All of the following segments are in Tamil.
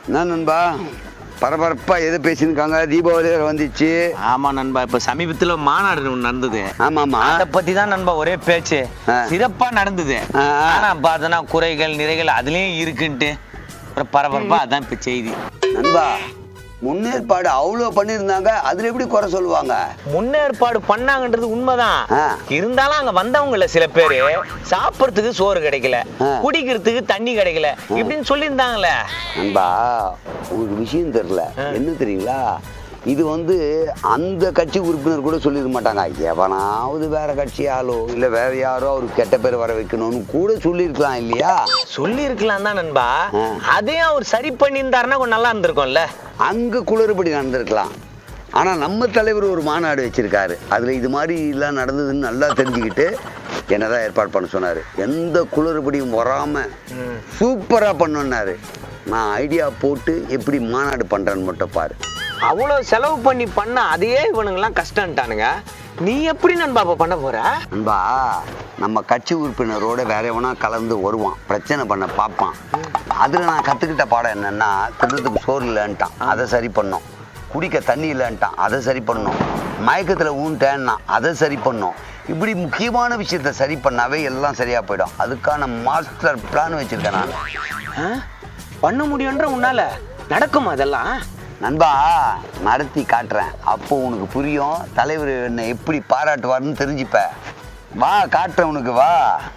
என்ன நண்பா பரபரப்பா எதை பேசியிருக்காங்க தீபாவளி வேற வந்துச்சு ஆமா நண்பா இப்ப சமீபத்துல மாநாடு ஒண்ணு நடந்தது ஆமாமா அத பத்தி தான் நண்பா ஒரே பேச்சு ஆ. சிறப்பா நடந்தது ஆ, ஆ. ஆனா பார்த்தனா குறைகள் நிறைகள் அதுலயும் இருக்குன்ட்டு அப்புறம் பரபரப்பா அதான் இப்ப செய்தி நண்பா முன்னேற்பாடு அவ்வளோ பண்ணியிருந்தாங்க அதுல எப்படி குறை சொல்லுவாங்க முன்னேற்பாடு பண்ணாங்கன்றது உண்மைதான் ஆ. இருந்தாலும் அங்க வந்தவங்கல சில பேரு சாப்பிடறதுக்கு சோறு கிடைக்கல ஆ. குடிக்கிறதுக்கு தண்ணி கிடைக்கல இப்படின்னு சொல்லியிருந்தாங்களே நண்பா ஒரு விஷயம் தெரியல என்ன தெரியுங்களா இது வந்து அந்த கட்சி உறுப்பினர் கூட சொல்லிட மாட்டாங்க எவனாவது வேற கட்சி ஆளோ இல்லை வேற யாரோ அவருக்கு கெட்ட பேர் வர வைக்கணும்னு கூட சொல்லியிருக்கலாம் இல்லையா சொல்லி இருக்கலாம் தான் நண்பா ஆ. அதையும் அவர் சரி பண்ணியிருந்தாருன்னா கொஞ்சம் நல்லா இருந்திருக்கும்ல அங்க குளறுபடி நடந்திருக்கலாம் ஆனா நம்ம தலைவர் ஒரு மாநாடு வச்சிருக்காரு அதுல இது மாதிரி எல்லாம் நடந்ததுன்னு நல்லா தெரிஞ்சுக்கிட்டு என்னதான் ஏற்பாடு பண்ண சொன்னாரு எந்த குளறுபடியும் வராம சூப்பரா பண்ணுனாரு நான் ஐடியா போட்டு எப்படி மாநாடு பண்றேன்னு மட்டும் பாரு அவ்வளவு செலவு பண்ணி பண்ண அதையே இவனுங்கெல்லாம் கஷ்டம்ட்டானுங்க நீ எப்படி நண்பா அப்ப பண்ண போற அன்பா நம்ம கட்சி உறுப்பினரோட வேற எவனா கலந்து வருவான் பிரச்சனை பண்ண பார்ப்பான் அதில் நான் கற்றுக்கிட்ட பாடம் என்னன்னா திட்டத்துக்கு சோறு இல்லைன்ட்டான் அதை சரி பண்ணோம் குடிக்க தண்ணி இல்லைன்ட்டான் அதை சரி பண்ணோம் மயக்கத்தில் ஊன்ட்டேன்னா அதை சரி பண்ணோம் இப்படி முக்கியமான விஷயத்த சரி பண்ணாவே எல்லாம் சரியா போயிடும் அதுக்கான மாஸ்டர் பிளான் வச்சிருக்கேன் நான் ஆ? பண்ண முடியுன்ற உன்னால நடக்குமா அதெல்லாம் நண்பா நடத்தி காட்டுறேன் அப்போ உனக்கு புரியும் தலைவர் என்னை எப்படி பாராட்டுவார்னு தெரிஞ்சுப்ப வா காட்டுறேன் உனக்கு வா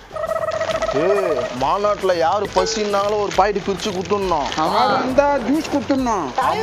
ஏய் மாநாட்டுல யாரு பசின்னாலும் ஒரு பாயிட்டு பிரிச்சு குடுத்துடணும் அவன் வந்தா ஜூஸ் கொடுத்துடணும்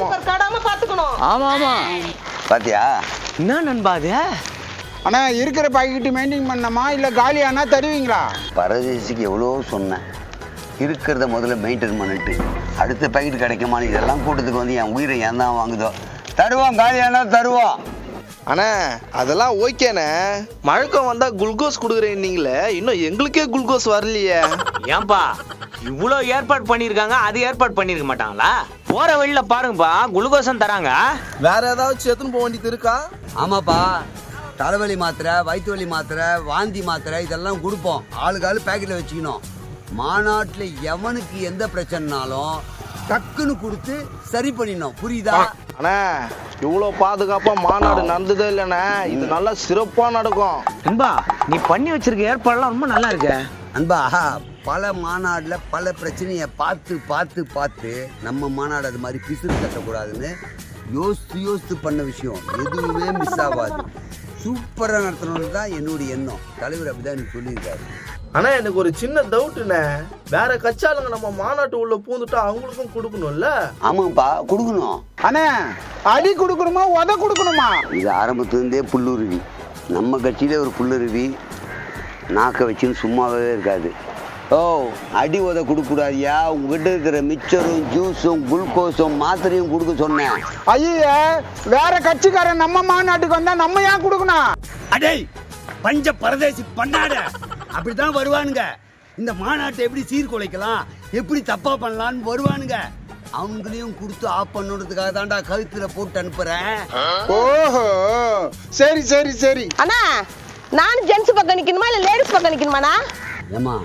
ஆமா ஆமா பாத்தியா என்ன நண்பா அது ஆனா இருக்கிற பாக்கெட்டு மெயின்டைன் பண்ணமா இல்ல காலியானா தருவீங்களா பரதேசிக்கு எவ்வளோ சொன்னேன் இருக்கிறத முதல்ல மெயின்டைன் பண்ணிட்டு அடுத்த பாக்கெட் கிடைக்குமான்னு இதெல்லாம் கூட்டத்துக்கு வந்து என் உயிரை ஏன் தான் வாங்குதோ தருவோம் காலியானா தருவோம் அண்ணே அதெல்லாம் ஓகேண்ணே மழக்கம் வந்தா குளுக்கோஸ் கொடுக்குறேன் நீங்களே இன்னும் எங்களுக்கே குளுக்கோஸ் வரலையே ஏன்பா இவ்வளோ ஏற்பாடு பண்ணியிருக்காங்க அது ஏற்பாடு பண்ணியிருக்க மாட்டாங்களா போற வழியில பாருங்கப்பா குளுக்கோசம் தராங்க வேற ஏதாச்சும் எடுத்துன்னு போக வேண்டியது இருக்கா ஆமாப்பா தலைவலி மாத்திரை வயிற்று வலி மாத்திரை வாந்தி மாத்திரை இதெல்லாம் கொடுப்போம் ஆளுக்கு ஆளு பேக்கெட்டில் வச்சுக்கணும் மாநாட்டில் எவனுக்கு எந்த பிரச்சனைனாலும் டக்குன்னு கொடுத்து சரி பண்ணிடணும் புரியுதா அண்ணே இவ்வளோ பாதுகாப்பா மாநாடு நடந்ததே இல்லைண்ணே இது நல்லா சிறப்பா நடக்கும் நண்பா நீ பண்ணி வச்சிருக்க ஏற்பாடுலாம் ரொம்ப நல்லா இருக்கு அன்பா பல மாநாட்டில் பல பிரச்சனையை பார்த்து பார்த்து பார்த்து நம்ம மாநாடு அது மாதிரி பிசுறு கட்டக்கூடாதுன்னு யோசித்து யோசித்து பண்ண விஷயம் எதுவுமே மிஸ் ஆகாது சூப்பராக நடத்தணும்னு தான் என்னுடைய எண்ணம் தலைவர் அப்படிதான் எனக்கு சொல்லியிருக்காரு அண்ணா எனக்கு ஒரு சின்ன டவுட்டுண்ணே வேற கட்சியாளுங்க நம்ம மாநாட்டு உள்ள பூந்துட்டா அவங்களுக்கும் கொடுக்கணும்ல ஆமாப்பா கொடுக்கணும் அண்ணே அடி கொடுக்கணுமா உத கொடுக்கணுமா இது ஆரம்பத்துலேருந்தே புல்லுருவி நம்ம கட்சியிலே ஒரு புல்லுருவி நாக்க வச்சுன்னு சும்மாவே இருக்காது ஓ அடி உத கொடுக்கக்கூடாதியா உங்ககிட்ட இருக்கிற மிச்சரும் ஜூஸும் குளுக்கோஸும் மாத்திரையும் கொடுக்க சொன்னேன் ஐய வேற கட்சிக்காரன் நம்ம மாநாட்டுக்கு வந்தா நம்ம ஏன் கொடுக்கணும் அடே பஞ்ச பரதேசி பண்ணாட அப்படிதான் வருவானுங்க இந்த மாநாட்டை எப்படி சீர்குலைக்கலாம் எப்படி தப்பா பண்ணலாம்னு வருவானுங்க அவங்களையும் கொடுத்து ஆஃப் பண்ணுறதுக்காக தான்டா கழுத்துல போட்டு அனுப்புறேன் ஓஹோ சரி சரி சரி அண்ணா நான் ஜென்ஸ் பக்கம் நிக்கணுமா இல்ல லேடிஸ் பக்கம் நிக்கணுமாண்ணா ஏமா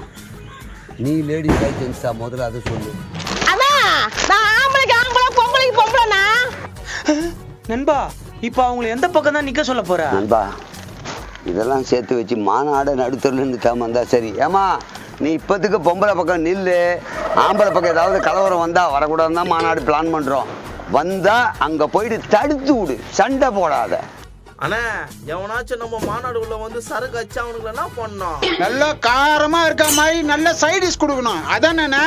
நீ லேடிஸா ஜென்ஸா முதல்ல அதை சொல்லு அண்ணா நான் ஆம்பளைக்கு ஆம்பளை பொம்பளைக்கு பொம்பளைண்ணா நண்பா இப்போ அவங்கள எந்த பக்கம் தான் நிக்க சொல்ல போற நண்பா இதெல்லாம் சேர்த்து வச்சு மாநாட நடுத்தரில் நிற்காம இருந்தா சரி ஏமா நீ இப்போத்துக்கு பொம்பளை பக்கம் நில்லு ஆம்பளை பக்கம் ஏதாவது கலவரம் வந்தா வரக்கூடாதுன்னு தான் மாநாடு பிளான் பண்றோம் வந்தா அங்க போயிட்டு தடுத்து விடு சண்டை போடாத அண்ணே எவனாச்சும் நம்ம மாநாடு உள்ள வந்து சரக்கு வச்சு அவனுக்கு என்ன பண்ணோம் நல்லா காரமா இருக்க மாதிரி நல்ல சைடிஷ் கொடுக்கணும் அதானே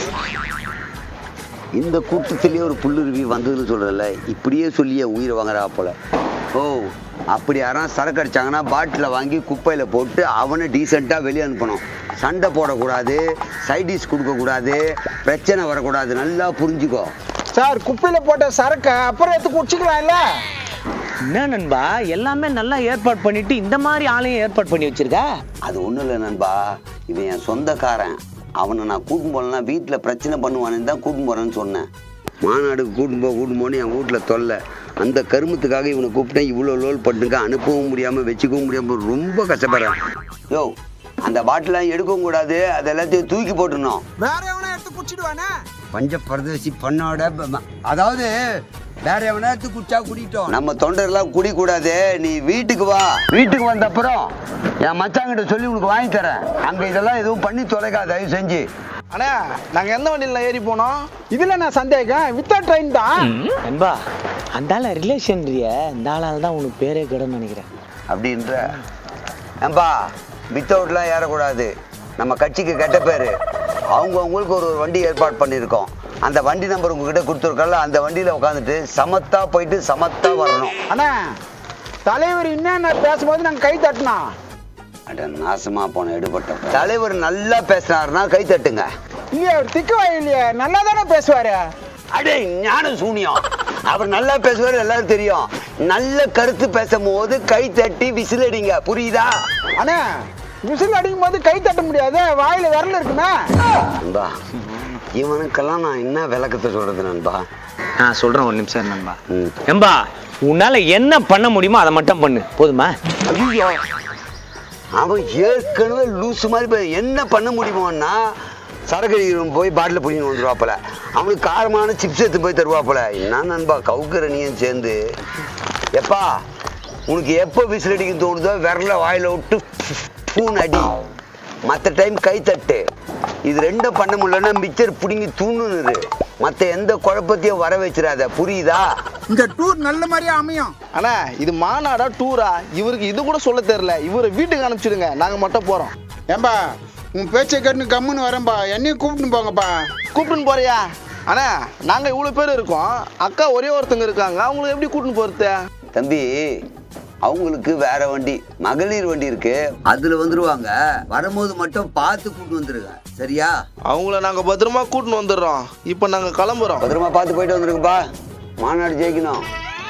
இந்த கூட்டத்திலேயே ஒரு புல்லுருவி வந்ததுன்னு சொல்றல இப்படியே சொல்லி என் உயிரை வாங்குறா போல ஓ அப்படி யாரும் சரக்கு அடிச்சாங்கன்னா பாட்டிலை வாங்கி குப்பையில போட்டு அவனை டீசெண்டாக வெளியே அனுப்பணும் சண்டை போடக்கூடாது சைடிஷ் கொடுக்கக்கூடாது பிரச்சனை வரக்கூடாது நல்லா புரிஞ்சுக்கோ சார் குப்பையில போட்ட சரக்க அப்புறம் எடுத்து குடிச்சுக்கலாம்ல என்ன நண்பா எல்லாமே நல்லா ஏற்பாடு பண்ணிட்டு இந்த மாதிரி ஆளையும் ஏற்பாடு பண்ணி வச்சிருக்க அது ஒன்றும் இல்லை நண்பா இவன் என் சொந்தக்காரன் அவனை நான் கூட்டின்னு போகலன்னா வீட்டில் பிரச்சனை பண்ணுவானு தான் கூட்டின்னு போகிறேன்னு சொன்னேன் மாநாடுக்கு கூட்டின்னு போ கூட்டின்னு போன்னு என் வீட்டில் தொல்லை அந்த கருமத்துக்காக இவனை கூப்பிட்டேன் இவ்வளோ லோல் பண்ணுங்க அனுப்பவும் முடியாமல் வச்சுக்கவும் முடியாமல் ரொம்ப கஷ்டப்படுறேன் யோ அந்த பாட்டிலாம் எடுக்கவும் கூடாது அது எல்லாத்தையும் தூக்கி போட்டுருணும் வேற எவனா எடுத்து குடிச்சிடுவானே பஞ்ச பரதேசி பண்ணோட ப- ப- அதாவது வேற எவனாத்து குடிச்சா குடிட்டோம் நம்ம தொண்டர்லாம் குடிக்கூடாது நீ வீட்டுக்கு வா வீட்டுக்கு வந்த அப்புறம் என் மச்சாங்கிட்ட சொல்லி உனக்கு வாங்கி தரேன் அங்க இதெல்லாம் எதுவும் பண்ணி தொலைக்காத தயவு செஞ்சு அண்ணா நாங்க எந்த வண்டியில ஏறி போனோம் இதுல நான் சந்தேகம் வித்தா ட்ரெயின் தான் நண்பா அந்த ஆள ரிலேஷன் இந்த ஆளால தான் உனக்கு பேரே கடன் நினைக்கிறேன் அப்படின்ற ஏன்பா வித்தவுட்லாம் ஏறக்கூடாது நம்ம கட்சிக்கு கெட்ட பேர் அவங்க அவங்களுக்கு ஒரு ஒரு வண்டி ஏற்பாடு பண்ணியிருக்கோம் அந்த வண்டி நம்பர் உங்ககிட்ட கொடுத்துருக்கல அந்த வண்டியில் உட்காந்துட்டு சமத்தா போயிட்டு சமத்தா வரணும் அண்ணா தலைவர் என்னென்ன பேசும்போது நாங்க கை தட்டினோம் அட நாசமா போன எடுபட்ட தலைவர் நல்லா பேசினாருன்னா கை தட்டுங்க இல்லையா அவர் திக்கு வாய் இல்லையா நல்லா தானே பேசுவாரு அடே ஞான சூனியம் அவர் நல்லா பேசுவார் எல்லாரும் தெரியும் நல்ல கருத்து பேசும்போது கை தட்டி விசில் அடிங்க புரியுதா அண்ணா விசில் அடிக்கும் போது கை தட்ட முடியாது வாயில விரல் இருக்குமே நண்பா இவனுக்கெல்லாம் நான் என்ன விளக்கத்தை சொல்றது நண்பா நான் சொல்றேன் ஒரு நிமிஷம் நண்பா ம். ஏம்பா உன்னால என்ன பண்ண முடியுமோ அதை மட்டும் பண்ணு போதுமா ஐயோ அவன் ஏற்கனவே லூசு மாதிரி போய் என்ன பண்ண முடியுமோன்னா சரக்கு அடிக்கிறவன் போய் பாட்டில் பிடிங்கி வந்துருவாப்புல அவனுக்கு காரமான சிப்ஸ் எடுத்து போய் தருவாப்புல என்ன நண்பா கவுக்கரணியும் சேர்ந்து எப்பா உனக்கு எப்போ விசில் அடிக்க தோணுதோ விரல வாயில விட்டு பூன் அடி மற்ற டைம் கை தட்டு இது ரெண்டும் பண்ண முடியலன்னா மிச்சர் பிடுங்கி தூணுன்னு மற்ற எந்த குழப்பத்தையும் வர வச்சிடாத புரியுதா இந்த டூர் நல்ல மாதிரியா அமையும் அண்ணா இது மாநாடா டூரா இவருக்கு இது கூட சொல்ல தெரியல இவரை வீட்டுக்கு அனுப்பிச்சிடுங்க நாங்க மட்டும் போறோம் ஏம்பா உன் பேச்சை கேட்டுன்னு கம்முன்னு வரேன்பா என்னையும் கூப்பிட்டு போங்கப்பா கூப்பிட்டுன்னு போறியா அண்ணா நாங்க இவ்வளவு பேர் இருக்கோம் அக்கா ஒரே ஒருத்தங்க இருக்காங்க அவங்களுக்கு எப்படி கூட்டின்னு போறது தம்பி அவங்களுக்கு வேற வண்டி மகளிர் வண்டி இருக்கு அதுல வந்துருவாங்க வரும்போது மட்டும் பார்த்து கூட்டு வந்துருங்க சரியா அவங்கள நாங்க பத்திரமா கூட்டின்னு வந்துடுறோம் இப்போ நாங்க கிளம்புறோம் பத்திரமா பார்த்து போயிட்டு வந்துருங்கப்பா மாநாடு ஜெயிக்கணும்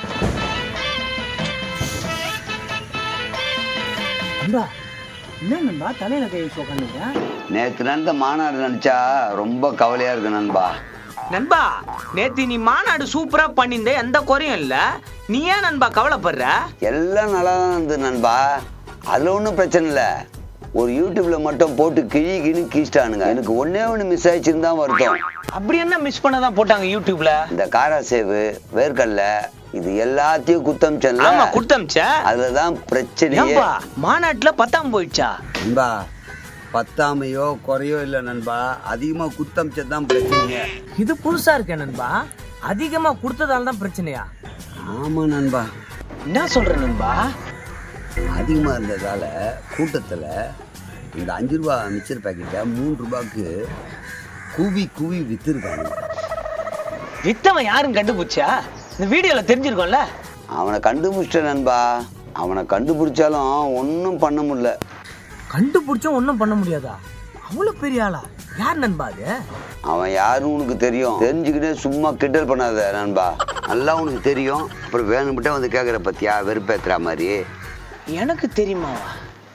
என்ன நண்பா தலையில கை வச்சு உட்காந்துருக்கேன் நேத்து நடந்த மாநாடு நினைச்சா ரொம்ப கவலையா இருக்கு நண்பா நண்பா நேத்து நீ மாநாடு சூப்பரா பண்ணியிருந்த எந்த குறையும் இல்ல நீ ஏன் நண்பா கவலைப்படுற எல்லாம் நல்லா தான் இருந்தது நண்பா அதுல ஒன்றும் பிரச்சனை இல்லை ஒரு யூடியூப்ல மட்டும் போட்டு கிழி கிழி கீச்சிட்டானுங்க எனக்கு ஒன்னே ஒன்று மிஸ் ஆயிடுச்சுன்னு தான் வருத்தம் அப்படி என்ன மிஸ் பண்ணதான் போட்டாங்க யூடியூப்ல இந்த காரா சேவு வேர்க்கடல இது எல்லாத்தையும் குத்தமிச்சன்ல ஆமா குடுத்தமிச்ச அதுலதான் பிரச்சனையே ஏன்பா மாநாட்டுல பத்தாம் போயிடுச்சா நண்பா பத்தாமையோ குறையோ இல்லை நண்பா அதிகமா குத்தமிச்சது தான் பிரச்சனையே இது புதுசா இருக்கே நண்பா அதிகமா கொடுத்ததால தான் பிரச்சனையா ஆமா நண்பா என்ன சொல்ற நண்பா அதிகமா இருந்ததால கூட்டத்துல இந்த அஞ்சு ரூபா மிச்சர் பாக்கெட்டை மூணு ரூபாய்க்கு கூவி கூவி வித்துருக்காங்க வித்தவன் யாரும் கண்டுபிடிச்சா இந்த வீடியோல தெரிஞ்சிருக்கோம்ல அவனை கண்டுபிடிச்சிட்ட நண்பா அவனை கண்டுபிடிச்சாலும் ஒன்றும் பண்ண முடியல கண்டுபிடிச்சும் ஒன்றும் பண்ண முடியாதா அவ்வளவு பெரிய ஆளா யார் நண்பா அது அவன் யாருன்னு உனக்கு தெரியும் தெரிஞ்சுக்கிட்டே சும்மா கிண்டல் பண்ணாத நண்பா நல்லா உனக்கு தெரியும் அப்புறம் வேணும்கிட்ட வந்து கேட்குற பத்தியா வெறுப்பேத்துற மாதிரி எனக்கு தெரியுமாவா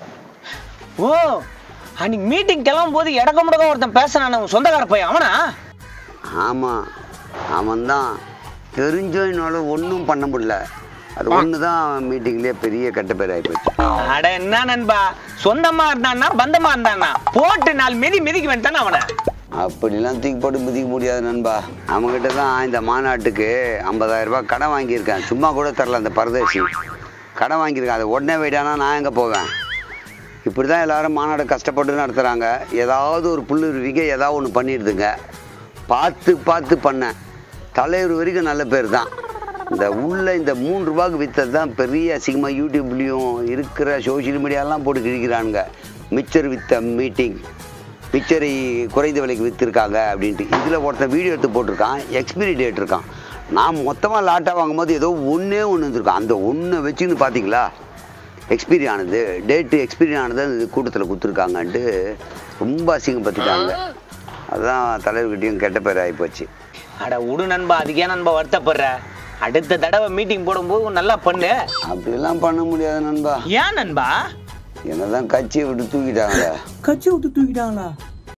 ஓ அன்னைக்கு மீட்டிங் கிளம்பும் போது இடக்க முடக்க ஒருத்தன் பேசினான உன் சொந்தக்கார பையன் அவனா ஆமாம் அவன்தான் தெரிஞ்சும் என்னால் ஒன்றும் பண்ண முடியல அது ஒன்று தான் மீட்டிங்லேயே பெரிய கெட்ட பேர் ஆகிப்போச்சு அட என்ன நண்பா சொந்தமா இருந்தானா பந்தமா இருந்தானா போட்டு நாலு மிதி மிதிக்க வேண்டான அவனை அப்படிலாம் தூக்கி போட்டு மிதிக்க முடியாது நண்பா அவங்ககிட்ட தான் இந்த மாநாட்டுக்கு 50000 ரூபாய் கடன் வாங்கியிருக்கேன் சும்மா கூட தரல அந்த பரதேசி கடன் வாங்கியிருக்கேன் அதை உடனே போயிட்டானா நான் எங்கே போவேன் இப்படி தான் எல்லாரும் மாநாடு கஷ்டப்பட்டு நடத்துகிறாங்க ஏதாவது ஒரு புல்லுருவிக்க ஏதாவது ஒன்று பண்ணிடுதுங்க பார்த்து பார்த்து பண்ணேன் தலைவர் வரைக்கும் நல்ல பேர் தான் இந்த உள்ள இந்த மூணு ரூபாய்க்கு விற்றது தான் பெரிய அசிங்கமாக யூடியூப்லேயும் இருக்கிற சோஷியல் மீடியாலாம் போட்டு கிழிக்கிறானுங்க மிச்சர் வித்த மீட்டிங் மிச்சரை குறைந்த விலைக்கு விற்றுருக்காங்க அப்படின்ட்டு இதில் ஒருத்தன் வீடியோ எடுத்து போட்டிருக்கான் எக்ஸ்பிரி டேட் இருக்கான் நான் மொத்தமாக லாட்டாக வாங்கும்போது ஏதோ ஒன்றே ஒன்று இருந்திருக்கான் அந்த ஒன்றை வச்சுன்னு பார்த்தீங்களா எக்ஸ்பீரி ஆனது டேட்டு எக்ஸ்பீரி ஆனது அந்த கூட்டத்தில் கொடுத்துருக்காங்கன்ட்டு ரொம்ப அசிங்கப்படுத்திட்டாங்க அதுதான் தலைவர்கிட்டையும் கெட்ட பேர் ஆகிப்போச்சு அட விடு நண்பா அதுக்கே நண்பா வருத்தப்படுற அடுத்த தடவை மீட்டிங் போடும்போது நல்லா பண்ணு அப்படிலாம் பண்ண முடியாது நண்பா ஏன் நண்பா என்னதான் கட்சியை விட்டு தூக்கிட்டாங்களே கட்சி விட்டு தூக்கிட்டாங்களா